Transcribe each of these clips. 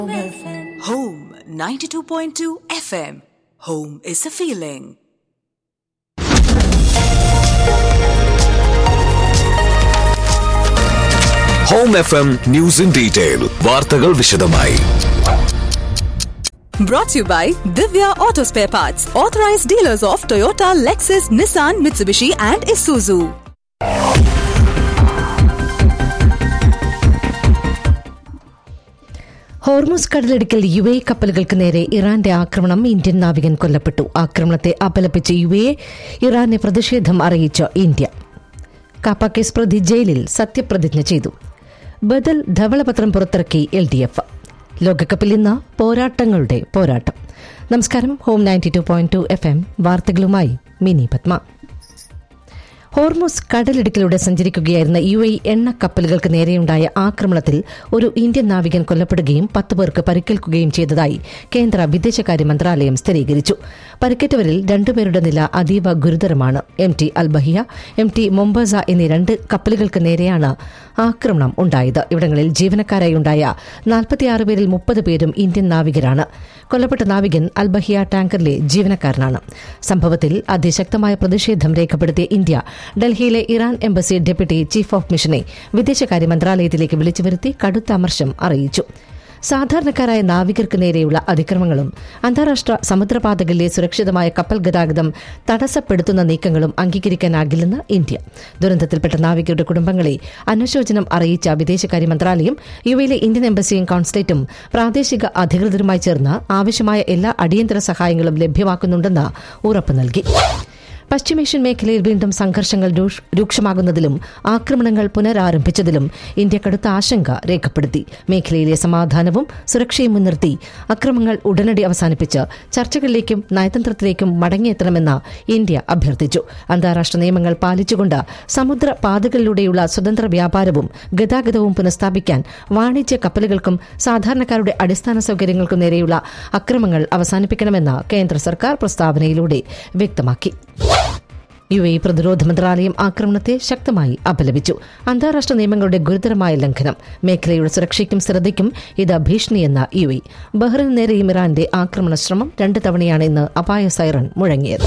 Home 92.2 FM. Home is a feeling. Home F M news in detail വാർത്തകൾ വിശദമായി Brought to you by Divya Auto Spare Parts, authorized dealers of Toyota, Lexus, Nissan, Mitsubishi, and Isuzu. Hormuz കടലിടുക്കിൽ U A കപ്പലുകൾക്ക് നേരെ ഇറാന്റെ ആക്രമണം Indian നാവികൻ കൊല്ലപ്പെട്ടു ആക്രമണത്തെ അപലപിച്ച് U A ഇറാനെ പ്രതിഷേധം അറിയിച്ച ഇന്ത്യ കാപ്പ കേസ് പ്രതി ജയിലിൽ സത്യപ്രതിജ്ഞ ചെയ്തു ബദൽ ധവളപത്രം പുറത്തിറക്കി എൽ ഡി എഫ് ലോകകപ്പിൽ ഇന്ന് പോരാട്ടങ്ങളുടെ പോരാട്ടം നമസ്കാരം home ninety two point two F M വാർത്തകളുമായി മിനി പത്മ ഹോർമുസ് കടലിടുക്കിലൂടെ സഞ്ചരിക്കുകയായിരുന്ന യു എ എണ്ണ കപ്പലുകൾക്ക് നേരെയുണ്ടായ ആക്രമണത്തിൽ ഒരു ഇന്ത്യൻ നാവികൻ കൊല്ലപ്പെടുകയും പത്ത് പേർക്ക് പരിക്കേൽക്കുകയും ചെയ്തതായി കേന്ദ്ര വിദേശകാര്യ മന്ത്രാലയം സ്ഥിരീകരിച്ചു പരിക്കേറ്റവരിൽ രണ്ടുപേരുടെ നില അതീവ ഗുരുതരമാണ് M T Albahia M T Mombasa എന്നീ രണ്ട് കപ്പലുകൾക്ക് നേരെയാണ് ആക്രമണം ഉണ്ടായത് ഇവിടങ്ങളിൽ ജീവനക്കാരായി ഉണ്ടായ നാൽപ്പത്തിയാറ് പേരിൽ മുപ്പത് പേരും ഇന്ത്യൻ നാവികരാണ് കൊല്ലപ്പെട്ട നാവികൻ അൽബഹിയ ടാങ്കറിലെ ജീവനക്കാരനാണ് സംഭവത്തിൽ അതിശക്തമായ പ്രതിഷേധം രേഖപ്പെടുത്തിയ ഇന്ത്യ ഡൽഹിയിലെ Iran embassy deputy chief of മിഷനെ വിദേശകാര്യ മന്ത്രാലയത്തിലേക്ക് വിളിച്ചു വരുത്തി കടുത്ത അമർശം അറിയിച്ചു സാധാരണക്കാരായ നാവികർക്ക് നേരെയുള്ള അതിക്രമങ്ങളും അന്താരാഷ്ട്ര സമുദ്രപാതകളിലെ സുരക്ഷിതമായ കപ്പൽ ഗതാഗതം തടസ്സപ്പെടുത്തുന്ന നീക്കങ്ങളും അംഗീകരിക്കാനാകില്ലെന്ന് ഇന്ത്യ ദുരന്തത്തിൽപ്പെട്ട നാവികരുടെ കുടുംബങ്ങളെ അനുശോചനം അറിയിച്ച വിദേശകാര്യ മന്ത്രാലയം യുഎയിലെ ഇന്ത്യൻ എംബസിയും കോൺസുലേറ്റും പ്രാദേശിക അധികൃതരുമായി ചേർന്ന് ആവശ്യമായ എല്ലാ അടിയന്തര സഹായങ്ങളും ലഭ്യമാക്കുന്നുണ്ടെന്ന് ഉറപ്പ് നൽകി പശ്ചിമേഷ്യൻ മേഖലയിൽ വീണ്ടും സംഘർഷങ്ങൾ രൂക്ഷ- രൂക്ഷമാകുന്നതിലും ആക്രമണങ്ങൾ പുനരാരംഭിച്ചതിലും ഇന്ത്യ കടുത്ത ആശങ്ക രേഖപ്പെടുത്തി മേഖലയിലെ സമാധാനവും സുരക്ഷയും മുൻനിർത്തി അക്രമങ്ങൾ ഉടനടി അവസാനിപ്പിച്ച് ചർച്ചകളിലേക്കും നയതന്ത്രത്തിലേക്കും മടങ്ങിയെത്തണമെന്ന് ഇന്ത്യ അഭ്യർത്ഥിച്ചു അന്താരാഷ്ട്ര നിയമങ്ങൾ പാലിച്ചുകൊണ്ട് സമുദ്ര പാതകളിലൂടെയുള്ള സ്വതന്ത്ര വ്യാപാരവും ഗതാഗതവും പുനഃസ്ഥാപിക്കാൻ വാണിജ്യ കപ്പലുകൾക്കും സാധാരണക്കാരുടെ അടിസ്ഥാന സൌകര്യങ്ങൾക്കും നേരെയുള്ള അക്രമങ്ങൾ അവസാനിപ്പിക്കണമെന്ന് കേന്ദ്ര സർക്കാർ പ്രസ്താവനയിലൂടെ വ്യക്തമാക്കി യു എ പ്രതിരോധ മന്ത്രാലയം ആക്രമണത്തെ ശക്തമായി അപലപിച്ചു അന്താരാഷ്ട്ര നിയമങ്ങളുടെ ഗുരുതരമായ ലംഘനം മേഖലയുടെ സുരക്ഷയ്ക്കും സ്ഥിരതയ്ക്കും ഇത് ഭീഷണിയെന്ന യു എ ബഹ്റിന് നേരെയും ഇറാന്റെ ആക്രമണ ശ്രമം രണ്ട് തവണയാണ് ഇന്ന് അപായ സൈറൺ മുഴങ്ങിയത്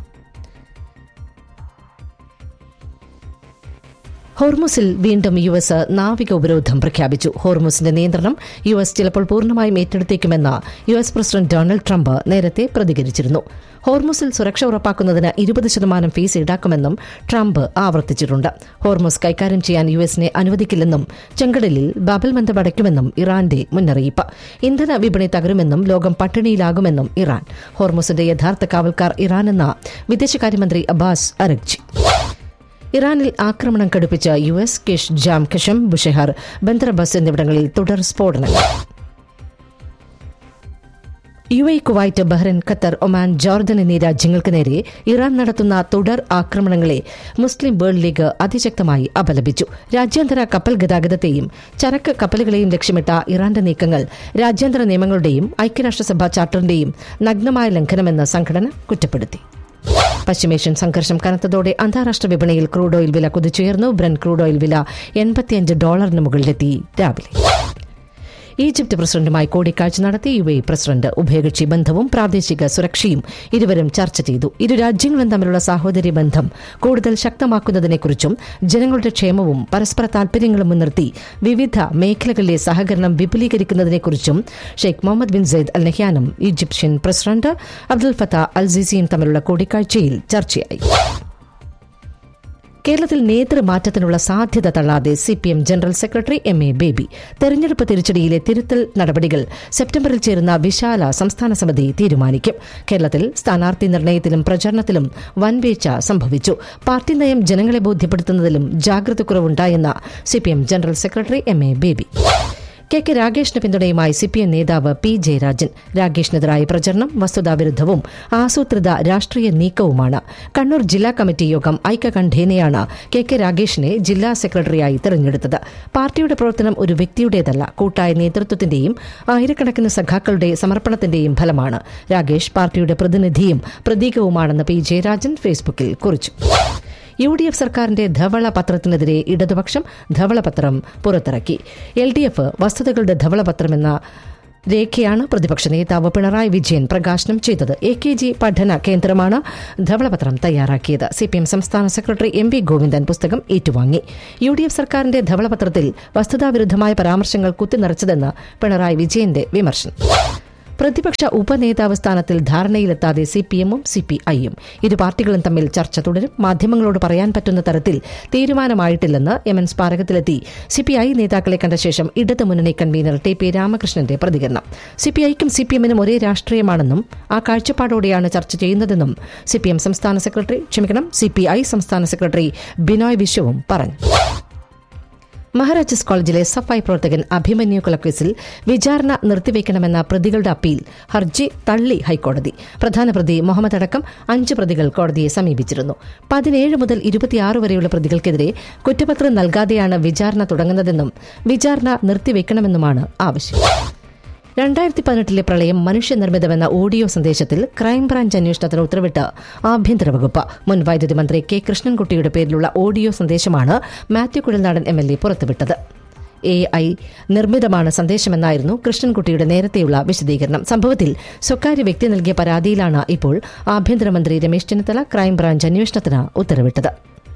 ഹോർമുസിൽ വീണ്ടും യു എസ് നാവിക ഉപരോധം പ്രഖ്യാപിച്ചു ഹോർമുസിന്റെ നിയന്ത്രണം യു എസ് ചിലപ്പോൾ പൂർണ്ണമായും ഏറ്റെടുത്തേക്കുമെന്ന് U S president Donald Trump നേരത്തെ പ്രതികരിച്ചിരുന്നു ഹോർമുസിൽ സുരക്ഷ ഉറപ്പാക്കുന്നതിന് ഇരുപത് ശതമാനം ഫീസ് ഈടാക്കുമെന്നും ട്രംപ് ആവർത്തിച്ചിട്ടുണ്ട് ഹോർമുസ് കൈകാര്യം ചെയ്യാൻ യു എസിനെ അനുവദിക്കില്ലെന്നും ചെങ്കടലിൽ ബബൽ ബന്ധം അടയ്ക്കുമെന്നും ഇറാന്റെ മുന്നറിയിപ്പ് ഇന്ധന വിപണി തകരുമെന്നും ലോകം പട്ടിണിയിലാകുമെന്നും ഇറാൻ ഹോർമുസിന്റെ യഥാർത്ഥ കാവൽക്കാർ ഇറാനെന്ന വിദേശകാര്യമന്ത്രി അബ്ബാസ് അരഗ്ചി ഇറാനിൽ ആക്രമണം കടുപ്പിച്ച U S Kish Jam Qeshm Bushehr Bandar Abbas എന്നിവിടങ്ങളിൽ തുടർ സ്ഫോടനങ്ങൾ U A Kuwait Bahrain Qatar Oman Jordan എന്നീ രാജ്യങ്ങൾക്ക് നേരെ ഇറാൻ നടത്തുന്ന തുടർ ആക്രമണങ്ങളെ മുസ്ലിം വേൾഡ് ലീഗ് അതിശക്തമായി അപലപിച്ചു രാജ്യാന്തര കപ്പൽ ഗതാഗതത്തെയും ചരക്ക് കപ്പലുകളെയും ലക്ഷ്യമിട്ട ഇറാന്റെ നീക്കങ്ങൾ രാജ്യാന്തര നിയമങ്ങളുടെയും ഐക്യരാഷ്ട്രസഭാ ചാർട്ടറിന്റെയും നഗ്നമായ ലംഘനമെന്ന് സംഘടന കുറ്റപ്പെടുത്തി പശ്ചിമേഷ്യൻ സംഘർഷം കനത്തതോടെ അന്താരാഷ്ട്ര വിപണിയിൽ ക്രൂഡ് ഓയിൽ വില കുതിച്ചുയർന്നു ബ്രൻ ക്രൂഡ് ഓയിൽ വില എൺപത്തിയഞ്ച് ഡോളറിന് മുകളിലെത്തി രാവിലെ ഈജിപ്ത് പ്രസിഡന്റുമായി കൂടിക്കാഴ്ച നടത്തി യു എ പ്രസിഡന്റ് ഉഭയകക്ഷി ബന്ധവും പ്രാദേശിക സുരക്ഷയും ഇരുവരും ചർച്ച ചെയ്തു ഇരു രാജ്യങ്ങളും തമ്മിലുള്ള സാഹോദര്യ ബന്ധം കൂടുതൽ ശക്തമാക്കുന്നതിനെക്കുറിച്ചും ജനങ്ങളുടെ ക്ഷേമവും പരസ്പര താൽപര്യങ്ങളും മുൻനിർത്തി വിവിധ മേഖലകളിലെ സഹകരണം വിപുലീകരിക്കുന്നതിനെക്കുറിച്ചും Sheikh Mohammed bin Zayed Al നഹ്യാനും Egyptian president Abdul Fattah Al സിസിയും തമ്മിലുള്ള കൂടിക്കാഴ്ചയിൽ ചർച്ചയായി കേരളത്തിൽ നേതൃമാറ്റത്തിനുള്ള സാധ്യത തള്ളാതെ C P M general secretary M A Baby തെരഞ്ഞെടുപ്പ് തിരിച്ചടിയിലെ തിരുത്തൽ നടപടികൾ സെപ്റ്റംബറിൽ ചേരുന്ന വിശാല സംസ്ഥാന സമിതി തീരുമാനിക്കും കേരളത്തിൽ സ്ഥാനാർത്ഥി നിർണയത്തിലും പ്രചരണത്തിലും വൻവീഴ്ച സംഭവിച്ചു പാർട്ടി നയം ജനങ്ങളെ ബോധ്യപ്പെടുത്തുന്നതിലും ജാഗ്രത കുറവുണ്ടായെന്ന C P M general secretary M A Baby K K രാഗേഷിന് പിന്തുണയുമായി സിപിഎം നേതാവ് പി ജയരാജൻ രാഗേഷിനെതിരായ പ്രചരണം വസ്തുതാവിരുദ്ധവും ആസൂത്രിത രാഷ്ട്രീയ നീക്കവുമാണ് കണ്ണൂർ ജില്ലാ കമ്മിറ്റി യോഗം ഐക്യകണ്ഠേനയാണ് കെ കെ രാഗേഷിനെ ജില്ലാ സെക്രട്ടറിയായി തെരഞ്ഞെടുത്തത് പാർട്ടിയുടെ പ്രവർത്തനം ഒരു വ്യക്തിയുടേതല്ല കൂട്ടായ നേതൃത്വത്തിന്റെയും ആയിരക്കണക്കിന് സഖാക്കളുടെ സമർപ്പണത്തിന്റെയും ഫലമാണ് രാഗേഷ് പാർട്ടിയുടെ പ്രതിനിധിയും പ്രതീകവുമാണെന്ന് പി ജയരാജൻ ഫേസ്ബുക്കിൽ കുറിച്ചു യു ഡി എഫ് സർക്കാരിന്റെ ധവള പത്രത്തിനെതിരെ ഇടതുപക്ഷം ധവളപത്രം പുറത്തിറക്കി എൽ ഡി എഫ് വസ്തുതകളുടെ ധവളപത്രമെന്ന രേഖയാണ് പ്രതിപക്ഷ നേതാവ് പിണറായി വിജയൻ പ്രകാശനം ചെയ്തത് എ കെ ജി പഠന കേന്ദ്രമാണ് ധവളപത്രം തയ്യാറാക്കിയത് സിപിഎം സംസ്ഥാന സെക്രട്ടറി എം വി ഗോവിന്ദൻ പുസ്തകം ഏറ്റുവാങ്ങി യു ഡി എഫ് സർക്കാരിന്റെ ധവളപത്രത്തിൽ വസ്തുതാവിരുദ്ധമായ പരാമർശങ്ങൾ കുത്തിനിറച്ചതെന്ന് പിണറായി വിജയന്റെ വിമർശനം പ്രതിപക്ഷ ഉപനേതാവ് സ്ഥാനത്തിൽ ധാരണയിലെത്താതെ സി പി എമ്മും സി പി ഐയും ഇരു പാർട്ടികളും തമ്മിൽ ചർച്ച തുടരും മാധ്യമങ്ങളോട് പറയാൻ പറ്റുന്ന തരത്തിൽ തീരുമാനമായിട്ടില്ലെന്ന് എം എൻ സ്മാരകത്തിലെത്തി സി പി ഐ നേതാക്കളെ കണ്ട ശേഷം ഇടതുമുന്നണി കൺവീനർ ടി പി രാമകൃഷ്ണന്റെ പ്രതികരണം സി പി ഐക്കും സി പി എമ്മിനും ഒരേ രാഷ്ട്രീയമാണെന്നും ആ കാഴ്ചപ്പാടോടെയാണ് ചർച്ച ചെയ്യുന്നതെന്നും സി പി എം സംസ്ഥാന സെക്രട്ടറി ക്ഷമിക്കണം സി പി ഐ സംസ്ഥാന സെക്രട്ടറി ബിനോയ് വിശ്വവും പറഞ്ഞു മഹാരാജാസ് കോളേജിലെ സഫായി പ്രവർത്തകൻ അഭിമന്യു കൊലക്കേസിൽ വിചാരണ നിർത്തിവെക്കണമെന്ന പ്രതികളുടെ അപ്പീൽ ഹർജി തള്ളി ഹൈക്കോടതി പ്രധാന പ്രതി മുഹമ്മദ് അടക്കം അഞ്ച് പ്രതികൾ കോടതിയെ സമീപിച്ചിരുന്നു പതിനേഴ് മുതൽ ഇരുപത്തിയാറ് വരെയുള്ള പ്രതികൾക്കെതിരെ കുറ്റപത്രം നൽകാതെയാണ് വിചാരണ തുടങ്ങുന്നതെന്നും വിചാരണ നിർത്തിവെക്കണമെന്നുമാണ് ആവശ്യം രണ്ടായിരത്തി പതിനെട്ടിലെ പ്രളയം മനുഷ്യനിർമ്മിതമെന്ന ഓഡിയോ സന്ദേശത്തിൽ ക്രൈംബ്രാഞ്ച് അന്വേഷണത്തിന് ഉത്തരവിട്ട് ആഭ്യന്തര വകുപ്പ് മുൻ വൈദ്യുതി മന്ത്രി കെ കൃഷ്ണൻകുട്ടിയുടെ പേരിലുള്ള ഓഡിയോ സന്ദേശമാണ് Mathew Kuzhalnadan M L A പുറത്തുവിട്ടത് എ ഐ നിർമ്മിതമാണ് സന്ദേശമെന്നായിരുന്നു കൃഷ്ണൻകുട്ടിയുടെ നേരത്തെയുള്ള വിശദീകരണം സംഭവത്തിൽ സ്വകാര്യ വ്യക്തി നൽകിയ പരാതിയിലാണ് ഇപ്പോൾ ആഭ്യന്തരമന്ത്രി രമേശ് ചെന്നിത്തല ക്രൈംബ്രാഞ്ച് അന്വേഷണത്തിന് ഉത്തരവിട്ടത്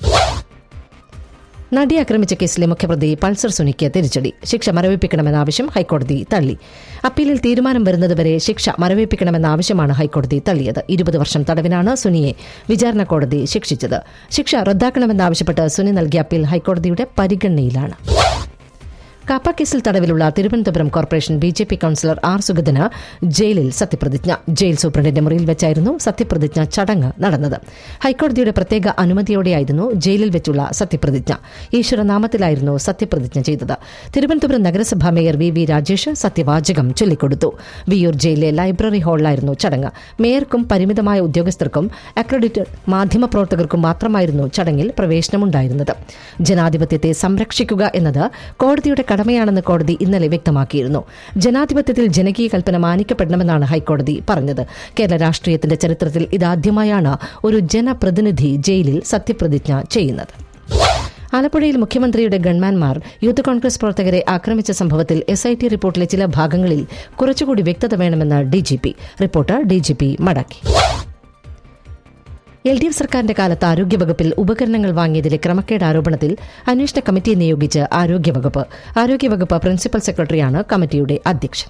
നടി ആക്രമിച്ച കേസിലെ മുഖ്യപ്രതി പൾസർ സുനിക്ക് തിരിച്ചടി ശിക്ഷ മരവിപ്പിക്കണമെന്ന ആവശ്യം ഹൈക്കോടതി തള്ളി അപ്പീലിൽ തീരുമാനം വരുന്നതുവരെ ശിക്ഷ മരവിപ്പിക്കണമെന്ന ആവശ്യമാണ് ഹൈക്കോടതി തള്ളിയത് ഇരുപത് വർഷം തടവിനാണ് സുനിയെ വിചാരണ കോടതി ശിക്ഷിച്ചത് ശിക്ഷ റദ്ദാക്കണമെന്നാവശ്യപ്പെട്ട് സുനി നൽകിയ അപ്പീൽ ഹൈക്കോടതിയുടെ പരിഗണനയിലാണ് കാപ്പ കേസിൽ തടവിലുള്ള Thiruvananthapuram corporation B J P councillor R സുഗതന് ജയിലിൽ സത്യപ്രതിജ്ഞ ജയിൽ സൂപ്രണ്ടിന്റെ മുറിയിൽ വെച്ചായിരുന്നു സത്യപ്രതിജ്ഞ ചടങ്ങ് നടന്നത് ഹൈക്കോടതിയുടെ പ്രത്യേക അനുമതിയോടെയായിരുന്നു ജയിലിൽ വെച്ചുള്ള സത്യപ്രതിജ്ഞ ഈശ്വരനാമത്തിലായിരുന്നു സത്യപ്രതിജ്ഞ ചെയ്തത് തിരുവനന്തപുരം നഗരസഭാ മേയർ വി വി രാജേഷ് സത്യവാചകം ചൊല്ലിക്കൊടുത്തു വിയൂർ ജയിലിലെ ലൈബ്രറി ഹാളിലായിരുന്നു ചടങ്ങ് മേയർക്കും പരിമിതമായ ഉദ്യോഗസ്ഥർക്കും അക്രഡിറ്റഡ് മാധ്യമപ്രവർത്തകർക്കും മാത്രമായിരുന്നു ചടങ്ങിൽ പ്രവേശനമുണ്ടായിരുന്നത് ജനാധിപത്യത്തെ സംരക്ഷിക്കുക എന്നത് കോടതിയുടെ കടമയാണെന്ന് കോടതി ഇന്നലെ വ്യക്തമാക്കിയിരുന്നു ജനാധിപത്യത്തിൽ ജനകീയ കൽപ്പന മാനിക്കപ്പെടണമെന്നാണ് ഹൈക്കോടതി പറഞ്ഞത് കേരള രാഷ്ട്രീയത്തിന്റെ ചരിത്രത്തിൽ ഇതാദ്യമായാണ് ഒരു ജനപ്രതിനിധി ജയിലിൽ സത്യപ്രതിജ്ഞ ചെയ്യുന്നത് ആലപ്പുഴയിൽ മുഖ്യമന്ത്രിയുടെ ഗൺമാൻമാർ യൂത്ത് കോൺഗ്രസ് പ്രവർത്തകരെ ആക്രമിച്ച സംഭവത്തിൽ എസ് ഐ ടി റിപ്പോർട്ടിലെ ചില ഭാഗങ്ങളിൽ കുറച്ചുകൂടി വ്യക്തത വേണമെന്ന് ഡിജിപി റിപ്പോർട്ട് ഡിജിപി മടക്കി എൽ ഡി എഫ് സർക്കാരിന്റെ കാലത്ത് ആരോഗ്യവകുപ്പിൽ ഉപകരണങ്ങൾ വാങ്ങിയതിലെ ക്രമക്കേട് ആരോപണത്തിൽ അന്വേഷണ കമ്മിറ്റിയെ നിയോഗിച്ച് ആരോഗ്യവകുപ്പ് ആരോഗ്യവകുപ്പ് പ്രിൻസിപ്പൽ സെക്രട്ടറിയാണ് കമ്മിറ്റിയുടെ അധ്യക്ഷൻ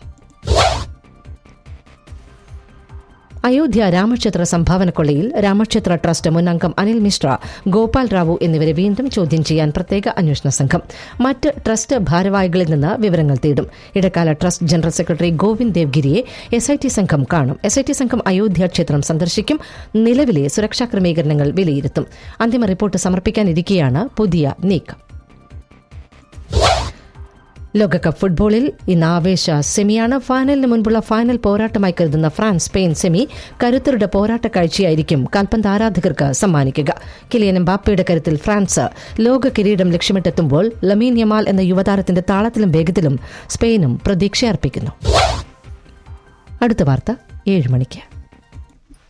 അയോധ്യ രാമക്ഷേത്ര സംഭാവന കൊള്ളയിൽ രാമക്ഷേത്ര ട്രസ്റ്റ് മുൻ അംഗം അനിൽ മിശ്ര ഗോപാൽ റാവു എന്നിവരെ വീണ്ടും ചോദ്യം ചെയ്യാൻ പ്രത്യേക അന്വേഷണ സംഘം മറ്റ് ട്രസ്റ്റ് ഭാരവാഹികളിൽ നിന്ന് വിവരങ്ങൾ തേടും ഇടക്കാല ട്രസ്റ്റ് ജനറൽ സെക്രട്ടറി ഗോവിന്ദ് ദേവ്ഗിരിയെ എസ് ഐ ടി സംഘം കാണും എസ് ഐ ടി സംഘം അയോധ്യ ക്ഷേത്രം സന്ദർശിക്കും നിലവിലെ സുരക്ഷാ ക്രമീകരണങ്ങൾ വിലയിരുത്തും അന്തിമ റിപ്പോർട്ട് സമർപ്പിക്കാനിരിക്കെയാണ് പുതിയ നീക്കം ലോകകപ്പ് ഫുട്ബോളിൽ ഇന്ന് ആവേശ സെമിയാണ് ഫൈനലിന് മുൻപുള്ള ഫൈനൽ പോരാട്ടമായി കരുതുന്ന ഫ്രാൻസ് സ്പെയിൻ സെമി കരുത്തരുടെ പോരാട്ട കാഴ്ചയായിരിക്കും കാൽപന്ത് ആരാധകർക്ക് സമ്മാനിക്കുക കിലിയൻ എംബാപ്പയുടെ കരുത്തിൽ ഫ്രാൻസ് ലോക കിരീടം ലക്ഷ്യമിട്ടെത്തുമ്പോൾ ലമീൻ യമാൽ എന്ന യുവതാരത്തിന്റെ താളത്തിലും വേഗത്തിലും സ്പെയിനും പ്രതീക്ഷയർപ്പിക്കുന്നു അടുത്ത വാർത്ത ഏഴ് മണിക്ക്